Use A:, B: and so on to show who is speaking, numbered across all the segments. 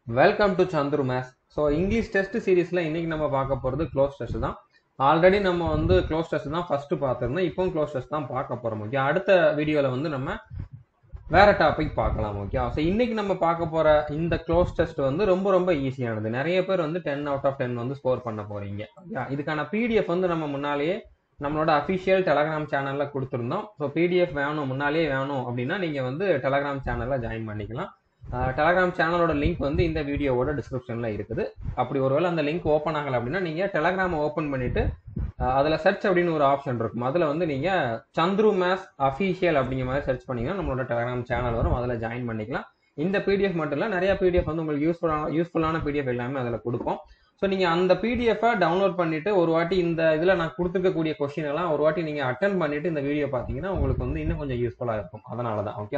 A: Welcome to Chandru maths so English test சீரீஸ்ல இன்னைக்கு நம்ம பார்க்க போறது க்ளோஸ் டெஸ்ட் தான் ஆல்ரெடி நம்ம வந்து க்ளோஸ் டெஸ்ட் தான் ஃபர்ஸ்ட் பார்த்துருந்தோம் இப்போவும் க்ளோஸ் டெஸ்ட் தான் பார்க்க போறோம் ஓகே அடுத்த வீடியோல வந்து நம்ம வேற டாபிக் பார்க்கலாம் ஓகே ஸோ இன்னைக்கு நம்ம பார்க்க போற இந்த க்ளோஸ் டெஸ்ட் வந்து ரொம்ப ரொம்ப ஈஸியானது நிறைய பேர் வந்து டென் அவுட் ஆஃப் டென் வந்து ஸ்கோர் பண்ண போறீங்க ஓகே இதுக்கான பிடிஎஃப் வந்து நம்ம முன்னாலேயே நம்மளோட அஃபிஷியல் டெலகிராம் சேனல்ல கொடுத்துருந்தோம் ஸோ பிடிஎஃப் வேணும் முன்னாலேயே வேணும் அப்படின்னா நீங்க வந்து டெலகிராம் சேனல்ல ஜாயின் பண்ணிக்கலாம் டெலகிராம் சேனலோட லிங்க் வந்து இந்த வீடியோவோட டிஸ்கிரிப்ஷன்ல இருக்குது அப்படி ஒருவேளை அந்த லிங்க் ஓப்பன் ஆகலை அப்படின்னா நீங்க டெலகிராம் ஓப்பன் பண்ணிட்டு அஹ், அதுல சர்ச் அப்படின்னு ஒரு ஆப்ஷன் இருக்கும் அதுல வந்து நீங்க சந்துரு மேஸ் அஃபிஷியல் அப்படிங்கிற மாதிரி சர்ச் பண்ணீங்கன்னா நம்மளோட டெலகிராம் சேனல் வரும் அதுல ஜாயின் பண்ணிக்கலாம் இந்த பிடிஎஃப் மட்டும் இல்ல நிறைய பிடிஎஃப் வந்து உங்களுக்கு யூஸ்ஃபுல்லான யூஸ்ஃபுல்லான பிடிஎஃப் எல்லாமே அதுல கொடுப்போம் ஸோ நீங்க அந்த பிடிஎஃபை டவுன்லோட் பண்ணிட்டு ஒரு வாட்டி இந்த இதுல நான் கொடுத்துருக்கக்கூடிய கொஸ்டின் எல்லாம் ஒரு வாட்டி நீங்க அட்டன் பண்ணிட்டு இந்த வீடியோ பாத்தீங்கன்னா உங்களுக்கு வந்து இன்னும் கொஞ்சம் யூஸ்ஃபுல்லா இருக்கும் அதனால தான் ஓகே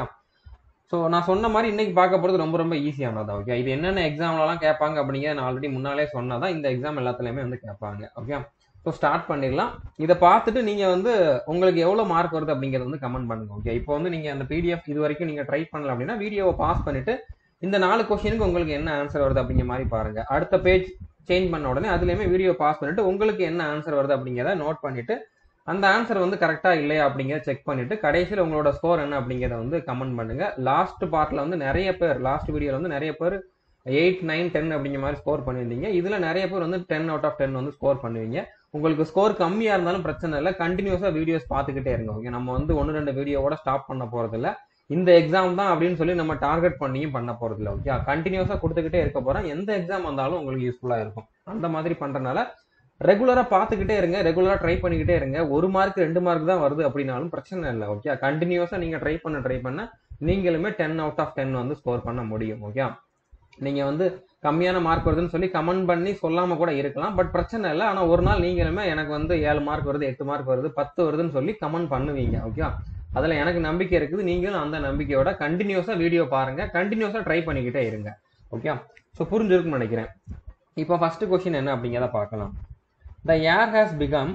A: ஸோ நான் சொன்ன மாதிரி இன்னைக்கு பார்க்க போகிறது ரொம்ப ரொம்ப ஈஸியானது ஓகே இது என்னென்ன எக்ஸாம்லலாம் கேட்பாங்க அப்படிங்கிறத நான் ஆல்ரெடி முன்னாலே சொன்னதான் இந்த எக்ஸாம் எல்லாத்துலேயுமே வந்து கேட்பாங்க ஓகே ஸோ ஸ்டார்ட் பண்ணிடலாம் இதை பார்த்துட்டு நீங்கள் வந்து உங்களுக்கு எவ்வளோ மார்க் வருது அப்படிங்கிறத வந்து கமெண்ட் பண்ணுங்க ஓகே இப்போ வந்து நீங்கள் அந்த பிடிஎஃப் இது வரைக்கும் நீங்கள் ட்ரை பண்ணல அப்படின்னா வீடியோவை பாஸ் பண்ணிட்டு இந்த நாலு கொஸ்டினுக்கு உங்களுக்கு என்ன ஆன்சர் வருது அப்படிங்கிற மாதிரி பாருங்க அடுத்த பேஜ் சேஞ்ச் பண்ண உடனே அதுலேயுமே வீடியோ பாஸ் பண்ணிட்டு உங்களுக்கு என்ன ஆன்சர் வருது அப்படிங்கிறத நோட் பண்ணிட்டு அந்த ஆன்சர் வந்து கரெக்டா இல்லையா அப்படிங்கிறத செக் பண்ணிட்டு கடைசியில் உங்களோட ஸ்கோர் என்ன அப்படிங்கிறத வந்து கமெண்ட் பண்ணுங்க லாஸ்ட் பார்ட்ல வந்து நிறைய பேர் லாஸ்ட் வீடியோல வந்து நிறைய பேர் எயிட் நைன் டென் அப்படிங்கிற மாதிரி ஸ்கோர் பண்ணியிருந்தீங்க இதுல நிறைய பேர் வந்து டென் அவுட் ஆஃப் டென் வந்து ஸ்கோர் பண்ணுவீங்க உங்களுக்கு ஸ்கோர் கம்மியா இருந்தாலும் பிரச்சனை இல்லை கண்டினியூஸா வீடியோஸ் பார்த்துக்கிட்டே இருங்க ஓகே நம்ம வந்து ஒன்று ரெண்டு வீடியோவோட ஸ்டாப் பண்ண போறது இல்ல இந்த எக்ஸாம் தான் அப்படின்னு சொல்லி நம்ம டார்கெட் பண்ணியும் பண்ண போறது இல்லை ஓகே கண்டினியூஸா கொடுத்துக்கிட்டே இருக்க போறோம் எந்த எக்ஸாம் வந்தாலும் உங்களுக்கு யூஸ்ஃபுல்லா இருக்கும் அந்த மாதிரி பண்றதுனால ரெகுலரா பார்த்துக்கிட்டே இருங்க ரெகுலரா ட்ரை பண்ணிக்கிட்டே இருங்க ஒரு மார்க் ரெண்டு மார்க் தான் வருது அப்படின்னாலும் பிரச்சனை இல்லை ஓகே கண்டினியூஸா நீங்க ட்ரை பண்ண ட்ரை பண்ண நீங்களுமே டென் அவுட் ஆஃப் டென் வந்து ஸ்கோர் பண்ண முடியும் ஓகே நீங்க வந்து கம்மியான மார்க் வருதுன்னு சொல்லி கமெண்ட் பண்ணி சொல்லாம கூட இருக்கலாம் பட் பிரச்சனை இல்லை ஆனா ஒரு நாள் நீங்களுமே எனக்கு வந்து ஏழு மார்க் வருது எட்டு மார்க் வருது பத்து வருதுன்னு சொல்லி கமெண்ட் பண்ணுவீங்க ஓகே அதுல எனக்கு நம்பிக்கை இருக்குது நீங்களும் அந்த நம்பிக்கையோட கண்டினியூஸா வீடியோ பாருங்க கண்டினியூஸா ட்ரை பண்ணிக்கிட்டே இருங்க ஓகே ஸோ புரிஞ்சிருக்கும்னு நினைக்கிறேன் இப்போ ஃபர்ஸ்ட் கொஸ்டின் என்ன அப்படிங்கிறத பார்க்கலாம் the air has become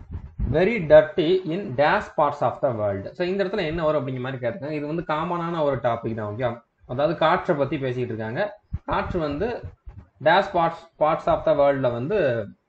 A: very dirty in dash parts of the world so இந்த இடத்துல என்ன வரும் அப்படிங்கிற மாதிரி கேட்டிருக்காங்க இது வந்து காமனான ஒரு டாபிக் தான் ஓகே அதாவது காற்றை பற்றி பேசிக்கிட்டு இருக்காங்க காற்று வந்து dash parts parts of the வேர்ல்டில் வந்து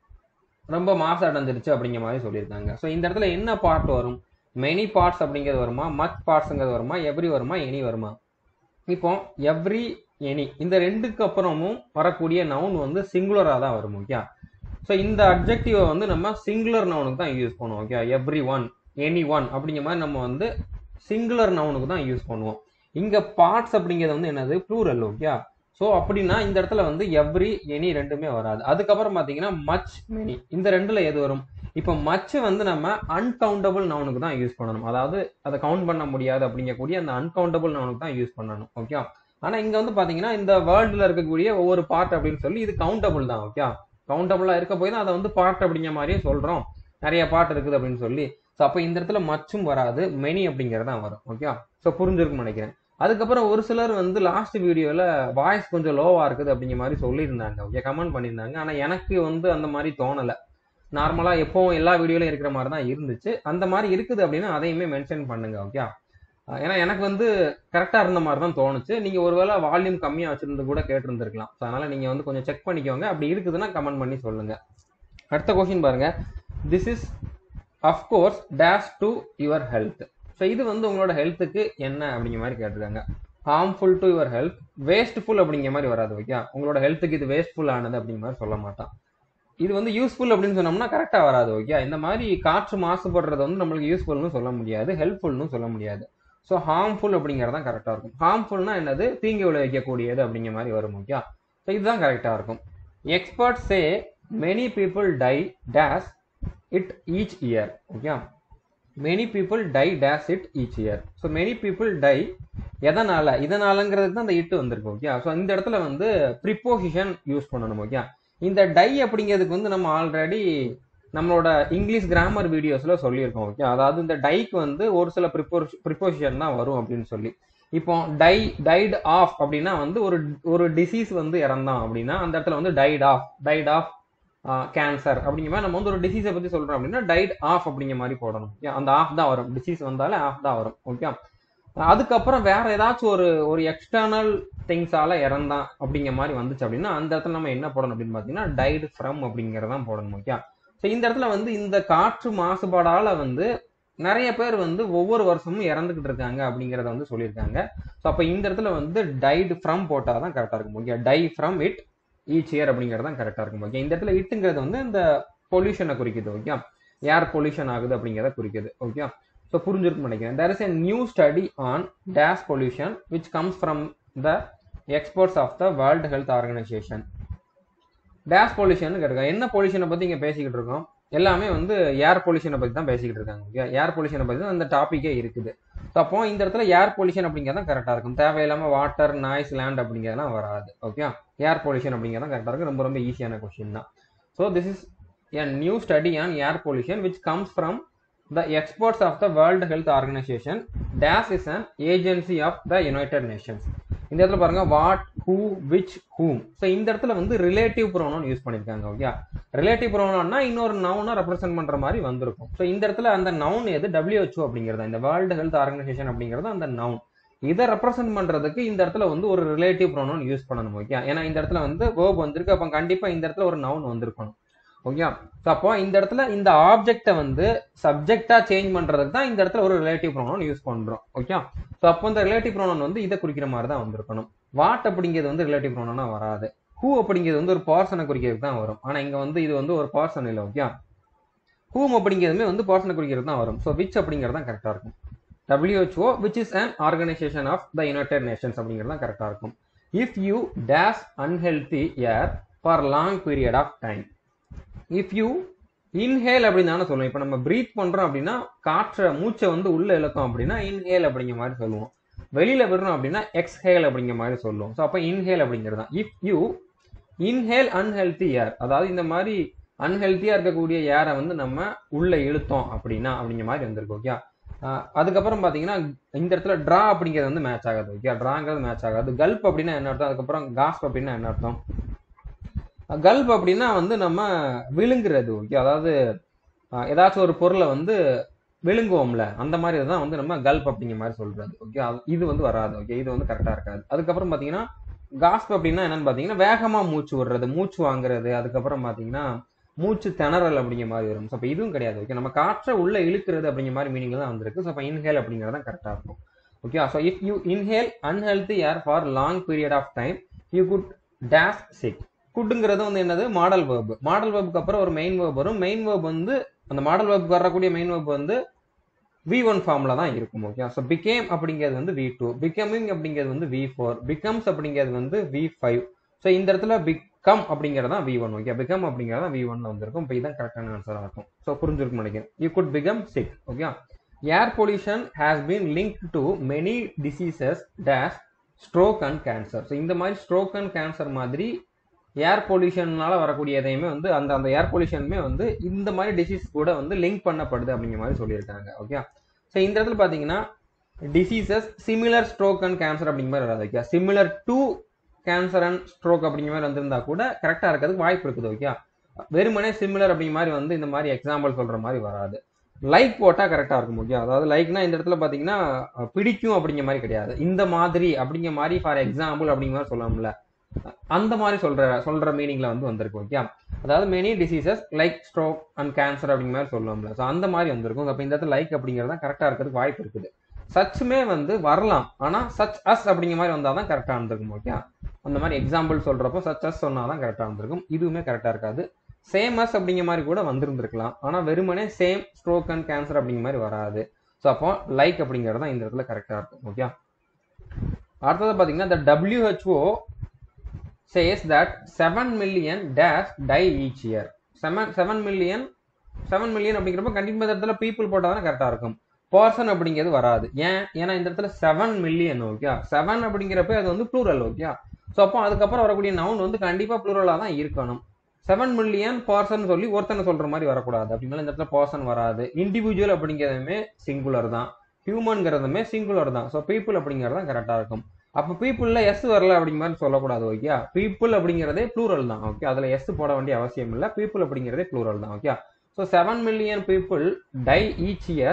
A: ரொம்ப மாசு அடைஞ்சிருச்சு அப்படிங்கிற மாதிரி சொல்லியிருக்காங்க ஸோ இந்த இடத்துல என்ன பார்ட் வரும் மெனி பார்ட்ஸ் அப்படிங்கிறது வருமா மச் பார்ட்ஸுங்கிறது வருமா எவ்ரி வருமா எனி வருமா இப்போ எவ்ரி எனி இந்த ரெண்டுக்கு அப்புறமும் வரக்கூடிய நவுன் வந்து சிங்குலராக தான் வரும் ஓகே ஸோ இந்த அப்ஜெக்டிவை வந்து நம்ம சிங்குலர் நவுனுக்கு தான் யூஸ் பண்ணுவோம் okay everyone anyone அப்படிங்கிற மாதிரி நம்ம வந்து சிங்குலர் நவுனுக்கு தான் யூஸ் பண்ணுவோம் இங்க பார்ட்ஸ் அப்படிங்கிறது வந்து என்னது ப்ளூரல் ஓகே ஸோ அப்படின்னா இந்த இடத்துல வந்து எவ்ரி எனி ரெண்டுமே வராது அதுக்கப்புறம் பார்த்தீங்கன்னா மச் மெனி இந்த ரெண்டுல எது வரும் இப்போ மச் வந்து நம்ம அன்கவுண்டபிள் நவுனுக்கு தான் யூஸ் பண்ணணும் அதாவது அதை கவுண்ட் பண்ண முடியாது அப்படிங்கக்கூடிய அந்த அன்கவுண்டபிள் நவுனுக்கு தான் யூஸ் பண்ணணும் ஓகே ஆனா இங்க வந்து பாத்தீங்கன்னா இந்த வேர்ல்டுல இருக்கக்கூடிய ஒவ்வொரு பார்ட் அப்படின்னு சொல்லி இது கவுண்டபிள் தான் ஓகே கவுண்டபிளா இருக்க போய் தான் அதை வந்து பார்ட் அப்படிங்கிற மாதிரியே சொல்றோம் நிறைய பார்ட் இருக்குது அப்படின்னு சொல்லி ஸோ அப்போ இந்த இடத்துல மச்சும் வராது மெனி அப்படிங்கிறது தான் வரும் ஓகே ஸோ புரிஞ்சிருக்கும்னு நினைக்கிறேன் அதுக்கப்புறம் ஒரு சிலர் வந்து லாஸ்ட் வீடியோல வாய்ஸ் கொஞ்சம் லோவா இருக்குது அப்படிங்கிற மாதிரி சொல்லியிருந்தாங்க ஓகே கமெண்ட் பண்ணியிருந்தாங்க ஆனா எனக்கு வந்து அந்த மாதிரி தோணல நார்மலா எப்பவும் எல்லா வீடியோலயும் இருக்கிற மாதிரி தான் இருந்துச்சு அந்த மாதிரி இருக்குது அப்படின்னா அதையுமே மென்ஷன் பண்ணுங்க ஓகே ஏன்னா எனக்கு வந்து கரெக்டா இருந்த மாதிரி தான் தோணுச்சு நீங்க ஒருவேளை வால்யூம் கம்மியா வச்சிருந்து கூட கேட்டிருந்திருக்கலாம் So, அதனால நீங்க வந்து கொஞ்சம் செக் பண்ணிக்கோங்க அப்படி இருக்குதுன்னா கமெண்ட் பண்ணி சொல்லுங்க அடுத்த கொஸ்டின் பாருங்க this is of course dash to your health so இது வந்து உங்களோட ஹெல்த்துக்கு என்ன அப்படிங்கிற மாதிரி கேட்டிருக்காங்க harmful to your health wasteful அப்படிங்கிற மாதிரி வராது ஓகே உங்களோட ஹெல்த்துக்கு இது வேஸ்ட்ஃபுல் ஆனது அப்படிங்கிற மாதிரி சொல்ல மாட்டான் இது வந்து யூஸ்ஃபுல் அப்படின்னு சொன்னோம்னா கரெக்டாக வராது ஓகே இந்த மாதிரி காற்று மாசுபடுறது வந்து நம்மளுக்கு யூஸ்ஃபுல்னு சொல்ல முடியாது ஹெல்ப்ஃபுல்னு சொல்ல முடியாது ஸோ ஹார்ம்ஃபுல் அப்படிங்கிறது தான் கரெக்டாக இருக்கும் ஹார்ம்ஃபுல்னா என்னது தீங்கு விளைவிக்கக்கூடியது அப்படிங்கிற மாதிரி வரும் ஓகே ஸோ இதுதான் கரெக்டாக இருக்கும் expert say many people die dash it each year okay many people die dash it each year so many people die எதனால இதனாலங்கிறதுக்கு தான் அந்த இட்டு வந்திருக்கு ஓகே ஸோ இந்த இடத்துல வந்து ப்ரிப்போசிஷன் யூஸ் பண்ணணும் ஓகே இந்த டை அப்படிங்கிறதுக்கு வந்து நம்ம ஆல்ரெடி நம்மளோட இங்கிலீஷ் கிராமர் வீடியோஸ்ல சொல்லியிருக்கோம் ஓகே அதாவது இந்த டைக்கு வந்து ஒரு சில ப்ரிப்போ ப்ரிப்போசிஷன் தான் வரும் அப்படின்னு சொல்லி இப்போ டை டைட் ஆஃப் அப்படின்னா வந்து ஒரு ஒரு டிசீஸ் வந்து இறந்தான் அப்படின்னா அந்த இடத்துல வந்து died of died of cancer அப்படிங்கிற மாதிரி நம்ம வந்து ஒரு டிசீஸை பத்தி சொல்றோம் அப்படின்னா டைட் ஆஃப் அப்படிங்கிற மாதிரி போடணும் Okay, அந்த ஆஃப் தான் வரும் டிசீஸ் வந்தாலே ஆஃப் தான் வரும் ஓகே அதுக்கப்புறம் வேற ஏதாச்சும் ஒரு ஒரு எக்ஸ்டர்னல் திங்ஸால இறந்தான் அப்படிங்கிற மாதிரி வந்துச்சு அப்படின்னா அந்த இடத்துல நம்ம என்ன போடணும் அப்படின்னு பார்த்தீங்கன்னா டைடு ஃப்ரம் அப்படிங்கிறதான் போடணும் ஓகே ஸோ இந்த இடத்துல வந்து இந்த காற்று மாசுபாடால வந்து நிறைய பேர் வந்து ஒவ்வொரு வருஷமும் இறந்துகிட்டு இருக்காங்க அப்படிங்கிறத வந்து சொல்லியிருக்காங்க ஸோ அப்போ இந்த இடத்துல வந்து டைடு ஃப்ரம் போட்டால் தான் கரெக்டாக இருக்கும் okay die from it each year அப்படிங்கிறது தான் கரெக்டாக இருக்கும் ஓகே இந்த இடத்துல இட்டுங்கிறது வந்து இந்த பொல்யூஷனை குறிக்குது ஓகே ஏர் பொல்யூஷன் ஆகுது அப்படிங்கிறத குறிக்குது ஓகே ஸோ புரிஞ்சிருக்கும் நினைக்கிறேன் there is a new study on dash pollution which comes from the experts of the World Health Organization dash pollution கேட்டிருக்காங்க என்ன பொல்யூஷனை பற்றி இங்கே பேசிக்கிட்டு இருக்கோம் எல்லாமே வந்து ஏர் பொல்யூஷனை பற்றி தான் பேசிக்கிட்டு இருக்காங்க ஓகே ஏர் பொல்யூஷனை பற்றி தான் அந்த டாப்பிக்கே இருக்குது ஸோ அப்போ இந்த இடத்துல ஏர் பொல்யூஷன் அப்படிங்கிறது தான் கரெக்டாக இருக்கும் தேவையில்லாமல் வாட்டர் நாய்ஸ் லேண்ட் அப்படிங்கிறதுலாம் வராது ஓகே ஏர் பொல்யூஷன் அப்படிங்கிறது தான் கரெக்டாக இருக்கும் ரொம்ப ரொம்ப ஈஸியான கொஸ்டின் தான் so this is a new study on air pollution which comes from the experts of the World Health Organization. DAS is an agency of the United Nations. இந்த இடத்துல பாருங்க what who which whom so இந்த இடத்துல வந்து relative pronoun use பண்ணியிருக்காங்க okay relative ப்ரோனோன்னா இன்னொரு நவுனை ரெப்ரசென்ட் பண்ற மாதிரி வந்திருக்கும் ஸோ இந்த இடத்துல அந்த நவுன் எது டபிள்யூஹெச்ஓ அப்படிங்கிறது இந்த வேர்ல்டு ஹெல்த் ஆர்கனைசேஷன் அப்படிங்கிறது அந்த நவுன் இதை ரெப்ரசென்ட் பண்றதுக்கு இந்த இடத்துல வந்து ஒரு ரிலேட்டிவ் ப்ரோனோன் யூஸ் பண்ணணும் ஓகே ஏன்னா இந்த இடத்துல வந்து வேர்ப் வந்திருக்கு அப்போ கண்டிப்பா இந்த இடத்துல ஒரு நவுன் வந்திருக்கணும் ஓகே ஸோ அப்போ இந்த இடத்துல இந்த ஆப்ஜெக்டை வந்து சப்ஜெக்டா சேஞ்ச் பண்றதுக்கு தான் இந்த இடத்துல ஒரு ரிலேட்டிவ் ப்ரோனோன் யூஸ் பண்றோம் ஓகே ஸோ அப்போ இந்த ரிலேட்டிவ் ப்ரோனோன் வந்து இதை குறிக்கிற மாதிரி தான் வந்திருக்கணும் வாட் அப்படிங்கிறது வந்து ரிலேட்டிவ் ப்ரோனோனா வராது ஹூ அப்படிங்கிறது வந்து ஒரு பர்சனை குறிக்கிறது தான் வரும் ஆனா இங்க வந்து இது வந்து ஒரு பர்சன் இல்லை ஓகே ஹூம் அப்படிங்கிறதுமே வந்து பர்சனை குறிக்கிறது தான் வரும் ஸோ விச் அப்படிங்கிறது தான் கரெக்டாக இருக்கும் WHO which is an organisation of the United Nations அப்படிங்கிறது தான் கரெக்டாக இருக்கும் if you dash unhealthy air for long period of time if you inhale அப்படின்னு தானே சொல்லுவோம் இப்போ நம்ம ப்ரீத் பண்றோம் அப்படின்னா காற்றை மூச்சை வந்து உள்ள இழுக்கும் அப்படின்னா இன்ஹேல் அப்படிங்கிற மாதிரி சொல்லுவோம் வெளியில விடுறோம் அப்படின்னா எக்ஸ்ஹேல் அப்படிங்கிற மாதிரி சொல்லுவோம் ஸோ அப்போ இன்ஹேல் அப்படிங்கிறது தான் if you inhale unhealthy air அதாவது இந்த மாதிரி அன்ஹெல்த்தியா இருக்கக்கூடிய ஏரை வந்து நம்ம உள்ள இழுத்தோம் அப்படின்னா அப்படிங்கிற மாதிரி வந்திருக்கு ஓகே அதுக்கப்புறம் பாத்தீங்கன்னா இந்த இடத்துல ட்ரா அப்படிங்கிறது வந்து மேட்ச் ஆகாது ஓகே ட்ராங்கிறது மேட்ச் ஆகாது கல்ப் அப்படின்னா என்ன அர்த்தம் அதுக்கப்புறம் காஸ்ப் அப்படின்னா என்ன அர்த்தம் கல்ப் அப்படின்னா வந்து நம்ம விழுங்குறது ஓகே அதாவது அஹ், ஏதாச்சும் ஒரு பொருளை வந்து விழுங்குவோம்ல அந்த மாதிரி தான் வந்து நம்ம கல்ப் அப்படிங்கிற மாதிரி சொல்றது ஓகே இது வந்து வராது ஓகே இது வந்து கரெக்டா இருக்காது அதுக்கப்புறம் பாத்தீங்கன்னா காஸ்ப் அப்படின்னா என்னன்னு பாத்தீங்கன்னா வேகமா மூச்சு விடுறது மூச்சு வாங்குறது அதுக்கப்புறம் பாத்தீங்கன்னா மூச்சு திணறல் அப்படிங்கிற மாதிரி வரும் ஸோ அப்போ இதுவும் கிடையாது ஓகே நம்ம காற்றை உள்ள இழுக்கிறது அப்படிங்கிற மாதிரி மீனிங்ல தான் வந்திருக்கு ஸோ அப்போ இன்ஹேல் அப்படிங்கிறது தான் கரெக்டாக இருக்கும் okay so if you inhale unhealthy air for long period of time you could dash sick குட்டுங்கிறது வந்து என்னது மாடல் வேர்பு மாடல் வேர்புக்கு அப்புறம் ஒரு மெயின் வேர்ப் வரும் மெயின் வேர்ப் வந்து அந்த மாடல் வேர்புக்கு வரக்கூடிய மெயின் வேர்ப் வந்து வி ஒன் ஃபார்ம்ல தான் இருக்கும் ஓகே ஸோ பிகேம் அப்படிங்கிறது வந்து வி டூ பிகமிங் அப்படிங்கிறது வந்து வி ஃபோர் பிகம்ஸ் அப்படிங்கிறது வந்து வி ஃபைவ் ஸோ இந்த இடத்துல பிகம் அப்படிங்கிறது தான் வி ஒன் ஓகே பிகம் அப்படிங்கிறது தான் வி ஒன்ல வந்திருக்கும் இப்போ இதான் கரெக்டான ஆன்சராக இருக்கும் ஸோ புரிஞ்சிருக்கும் நினைக்கிறேன் you could become sick okay air pollution has been link to many diseases dash stroke and cancer so இந்த மாதிரி ஸ்ட்ரோக் அண்ட் கேன்சர் மாதிரி ஏர் பொல்யூஷன்னால வரக்கூடிய எதையுமே வந்து அந்த அந்த ஏர் பொல்யூஷனுமே வந்து இந்த மாதிரி டிசீஸ் கூட வந்து லிங்க் பண்ணப்படுது அப்படிங்கிற மாதிரி சொல்லியிருக்காங்க ஓகே ஸோ இந்த இடத்துல பார்த்தீங்கன்னா diseases similar stroke and cancer அப்படிங்கிற மாதிரி வராது okay similar to cancer and stroke அப்படிங்கிற மாதிரி வந்திருந்தா கூட கரெக்டாக இருக்கிறதுக்கு வாய்ப்பு இருக்குது ஓகே வெறுமனே சிமிலர் அப்படிங்கிற மாதிரி வந்து இந்த மாதிரி எக்ஸாம்பிள் சொல்ற மாதிரி வராது லைக் போட்டா கரெக்டா இருக்கும் ஓகே அதாவது லைக்னா இந்த இடத்துல பாத்தீங்கன்னா அஹ், பிடிக்கும் அப்படிங்கிற மாதிரி கிடையாது இந்த மாதிரி அப்படிங்கிற மாதிரி ஃபார் எக்ஸாம்பிள் அப்படிங்கிற மாதிரி சொல்லலாம்ல அந்த மாதிரி சொல்ற சொல்ற மீனிங்ல வந்து வந்திருக்கு ஓகே அதாவது many diseases like stroke and cancer அப்படிங்கிற மாதிரி சொல்லுவோம்ல ஸோ அந்த மாதிரி வந்திருக்கும் அப்போ இந்த இடத்துல லைக் அப்படிங்கிறது தான் கரெக்டாக இருக்கிறதுக்கு வாய்ப்பு இருக்குது சச்சுமே வந்து வரலாம் ஆனா சச் அஸ் அப்படிங்கிற மாதிரி வந்தால் தான் கரெக்டாக இருந்திருக்கும் ஓகே அந்த மாதிரி எக்ஸாம்பிள் சொல்றப்போ சச் அஸ் சொன்னால் தான் கரெக்டாக இருந்திருக்கும் இதுவுமே கரெக்டாக இருக்காது சேம் அஸ் அப்படிங்கிற மாதிரி கூட வந்திருந்திருக்கலாம் ஆனால் வெறுமனே சேம் ஸ்ட்ரோக் அண்ட் கேன்சர் அப்படிங்கிற மாதிரி வராது ஸோ அப்போ லைக் அப்படிங்கிறது தான் இந்த இடத்துல கரெக்டாக இருக்கும் ஓகே அடுத்தது பார்த்தீங்கன்னா இந்த WHO says that 7 million dash die each year 7 7 million 7 million அப்படிங்கிறப்ப கண்டிப்பா இந்த இடத்துல பீப்புள் போட்டால் தான் கரெக்டாக இருக்கும் பர்சன் அப்படிங்கிறது வராது ஏன் ஏன்னா இந்த இடத்துல செவன் மில்லியன் ஓகே செவன் அப்படிங்கிறப்ப அது வந்து ப்ளூரல் ஓகே ஸோ அப்போ அதுக்கப்புறம் வரக்கூடிய நவுன் வந்து கண்டிப்பா ப்ளூரலாக தான் இருக்கணும் செவன் மில்லியன் பர்சன் சொல்லி ஒருத்தனை சொல்ற மாதிரி வரக்கூடாது அப்படின்னால இந்த இடத்துல பர்சன் வராது இண்டிவிஜுவல் அப்படிங்கிறதுமே சிங்குலர் தான் ஹியூமன்ங்கிறதுமே சிங்குலர் தான் ஸோ பீப்புள் அப்படிங்கிறது தான் கரெக்டாக இருக்கும் அப்போ பீப்புளில் எஸ் வரல அப்படிங்கிற மாதிரி சொல்லக்கூடாது ஓகே பீப்புள் அப்படிங்கிறதே ப்ளூரல் தான் ஓகே அதில் எஸ் போட வேண்டிய அவசியம் இல்லை பீப்புள் அப்படிங்கிறதே ப்ளூரல் தான் okay so seven million people die each year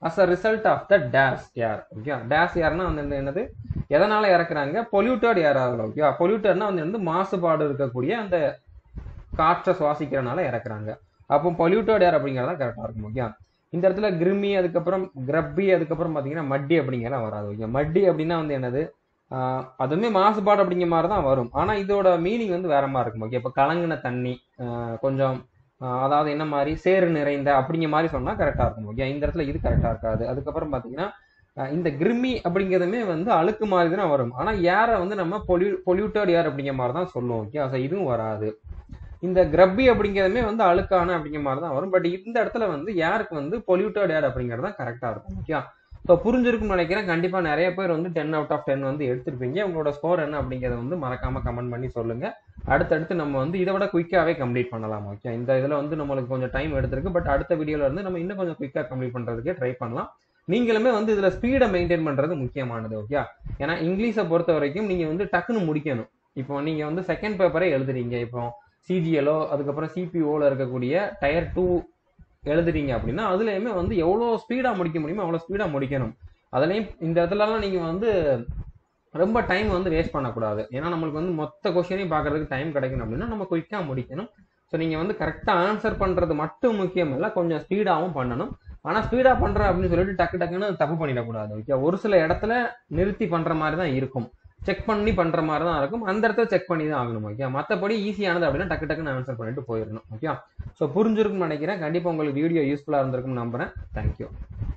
A: as a result of the dash air okay dash ஏர்னா வந்து என்னது எதனால இறக்குறாங்க பொல்யூட்டட் ஏராக ஓகே பொல்யூட்டட்னா வந்து வந்து மாசுபாடு இருக்கக்கூடிய அந்த காற்றை சுவாசிக்கிறனால இறக்குறாங்க அப்போ பொல்யூட்டட் ஏர் அப்படிங்கிறதா கரெக்டாக இருக்கும் ஓகே இந்த இடத்துல கிருமி அதுக்கப்புறம் கிரப்பி அதுக்கப்புறம் பார்த்தீங்கன்னா மட்டி அப்படிங்கிறலாம் வராது ஓகே மட்டி அப்படின்னா வந்து என்னது ஆஹ் அதுவுமே மாசுபாடு அப்படிங்கிற மாதிரி தான் வரும் ஆனால் இதோட மீனிங் வந்து வேற மாதிரி இருக்கும் ஓகே இப்போ கலங்கின தண்ணி ஆஹ் கொஞ்சம் ஆஹ் அதாவது என்ன மாதிரி சேறு நிறைந்த அப்படிங்கிற மாதிரி சொன்னால் கரெக்டாக இருக்கும் ஓகே இந்த இடத்துல இது கரெக்டாக இருக்காது அதுக்கப்புறம் பார்த்தீங்கன்னா ஆஹ் இந்த கிருமி அப்படிங்கிறதுமே வந்து அழுக்கு மாதிரி தான் வரும் ஆனால் ஏரை வந்து நம்ம பொல்யூ பொல்யூட்டட் ஏர் அப்படிங்கிற மாதிரி தான் சொல்லுவோம் ஓகே ஸோ இதுவும் வராது இந்த கிரப்பி அப்படிங்கிறதுமே வந்து அழுக்கான அப்படிங்கிற மாதிரி தான் வரும் பட் இந்த இடத்துல வந்து ஏருக்கு வந்து பொல்யூட்டட் ஏர் அப்படிங்கிறது தான் கரெக்டாக இருக்கும் ஓகே ஸோ புரிஞ்சிருக்கும்னு நினைக்கிறேன் கண்டிப்பாக நிறைய பேர் வந்து டென் அவுட் ஆஃப் டென் வந்து எடுத்திருப்பீங்க உங்களோட ஸ்கோர் என்ன அப்படிங்கிறத வந்து மறக்காம கமெண்ட் பண்ணி சொல்லுங்க அடுத்தடுத்து நம்ம வந்து இதை விட குயிக்காகவே கம்ப்ளீட் பண்ணலாம் ஓகே இந்த இதில் வந்து நம்மளுக்கு கொஞ்சம் டைம் எடுத்திருக்கு பட் அடுத்த வீடியோல இருந்து நம்ம இன்னும் கொஞ்சம் குயிக்காக கம்ப்ளீட் பண்ணுறதுக்கே ட்ரை பண்ணலாம் நீங்களுமே வந்து இதில் ஸ்பீடை மெயின்டைன் பண்ணுறது முக்கியமானது ஓகே ஏன்னா இங்கிலீஷை பொறுத்த வரைக்கும் நீங்கள் வந்து டக்குன்னு முடிக்கணும் இப்போ நீங்கள் வந்து செகண்ட் பேப்பரே எழுதுறீங்க இப்போ சிஜிஎலோ அதுக்கப்புறம் சிபிஓல இருக்கக்கூடிய டயர் டூ எழுதுறீங்க அப்படின்னா அதுலயுமே வந்து எவ்வளோ ஸ்பீடா முடிக்க முடியுமோ அவ்வளோ ஸ்பீடா முடிக்கணும் அதுலயும் இந்த இடத்துலலாம் நீங்க வந்து ரொம்ப டைம் வந்து வேஸ்ட் பண்ணக்கூடாது ஏன்னா நம்மளுக்கு வந்து மொத்த கொஸ்டினையும் பார்க்கறதுக்கு டைம் கிடைக்கணும் அப்படின்னா நம்ம குயிக்காக முடிக்கணும் ஸோ நீங்கள் வந்து கரெக்டாக ஆன்சர் பண்ணுறது மட்டும் முக்கியம் இல்லை கொஞ்சம் ஸ்பீடாகவும் பண்ணணும் ஆனால் ஸ்பீடாக பண்ணுறேன் அப்படின்னு சொல்லிட்டு டக்கு டக்குன்னு தப்பு பண்ணிடக்கூடாது ஓகே ஒரு சில இடத்துல நிறுத்தி பண்ணுற மாதிரி தான் இருக்கும் செக் பண்ணி பண்ற மாதிரி தான் இருக்கும் அந்த இடத்துல செக் பண்ணி தான் ஆகணும் ஓகே மற்றபடி ஈஸியானது அப்படின்னா டக்கு டக்குன்னு ஆன்சர் பண்ணிட்டு போயிடணும் ஓகே ஸோ புரிஞ்சிருக்கும்னு நினைக்கிறேன் கண்டிப்பாக உங்களுக்கு வீடியோ யூஸ்ஃபுல்லாக இருந்திருக்கும்னு நம்புறேன் தேங்க்யூ